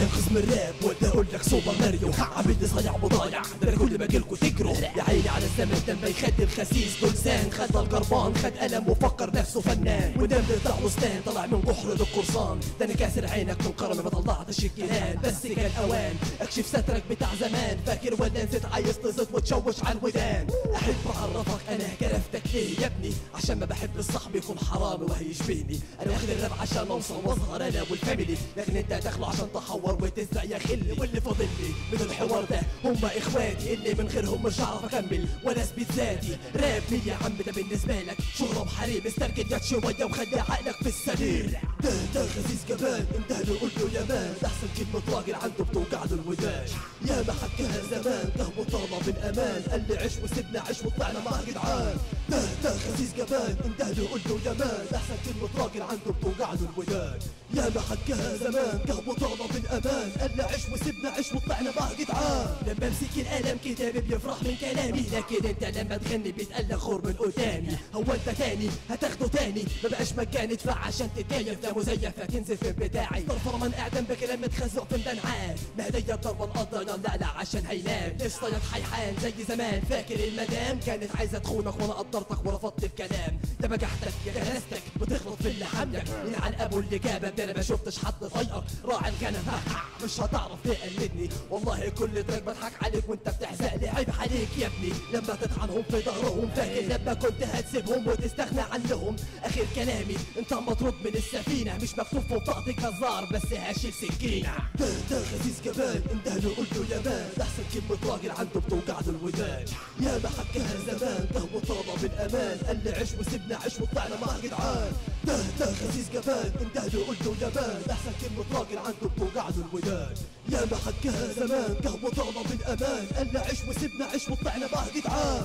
انا خصم الراب ولا اقول لك سوبر ماريو عامل صايع وضايع ده انا كل ما اجيلكوا تجروا يا عيني على الزمن ده ما يخدم خسيس دولسان خد الجربان خد قلم وفكر نفسه فنان ودم بيطلع وسطان طلع من جحر للقرصان ده انا كاسر عينك من قرن ما طلعتش الجنان بس كان اوان اكشف سترك بتاع زمان فاكر ولا نسيت عايز تزيد وتشوش على الودان احب اعرفك انا كرفتك ليه يا ابني عشان ما بحب الصاحب يكون حرامي وهيشبهني انا واخد الراب عشان اوصل واظهر انا والفاميلي لكن انت داخله عشان تحور وتسرق يا خلي واللي فاضل لي من الحوار ده هم اخواتي اللي من غيرهم مش هعرف اكمل ولا اثبت ذاتي راب مين يا عم ده بالنسبه لك شهرة بحريم استركد جت شويه وخلي عقلك في السليم ده ده خسيس جبان انت له قول له يا مان ده احسن كلمه راجل عنده بتوجع له الودان يا ما حكاها زمان ده وطالب بالامان قال لي عيش وسيبنا عيش وطلعنا مع جدعان ده ده خسيس جبان انت له قول له يا مان ده احسن كلمه راجل عنده بتوجع له الودان يا ما حكاها زمان ده وطالب بالامان قال لي عيش وسيبنا عيش وطلعنا مع جدعان لما امسك القلم كتابي بيفرح من كلامي لكن انت لما تغني بيتقلق خور من قدامي هو انت تاني هتاخده تاني ما بقاش مجان ادفع عشان تتكيف ده مزيف تنزل في بتاعي طرف من اعدام بكلام متخزق في ميدان عام ما هدية ضربة القدر لا لا عشان هينام اشطيت حيحان زي زمان فاكر المدام كانت عايزة تخونك وانا قدرتك ورفضت الكلام ده بجحتك يا جنازتك بتغلط في اللي حملك من عن ابو اللي جابك ده انا ما شفتش حد طايقك راعي الغنم مش هتعرف تقلدني والله كل تراك بضحك عليك وانت بتحزق لي عيب عليك يا ابني لما تطعنهم في ظهرهم فاكر لما كنت هتسيبهم وتستغنى عنهم اخر كلامي انت مطرود من السفينه مش مكتوب في بطاقتك هزار بس هشيل سكينه ده ده غزيز جبان انت له قلت له يا مان ده احسن كلمه راجل عنده بتوجع له الودان يا ما حكاها زمان ده وطالب بالامان قال لي عيش وسيبنا عيش وطلعنا مع جدعان ده ده غزيز جبان انت له قلت له يا مان ده احسن كلمه راجل عنده بتوجع له الودان يا ما حكاها زمان ده وطالب بالامان قال لي عيش وسيبنا عيش وطلعنا مع جدعان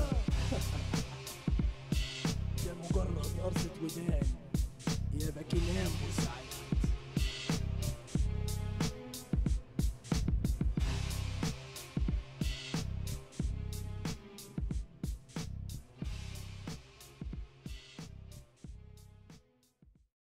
ده مجرد قرصة ودان يا بكلام وسعادة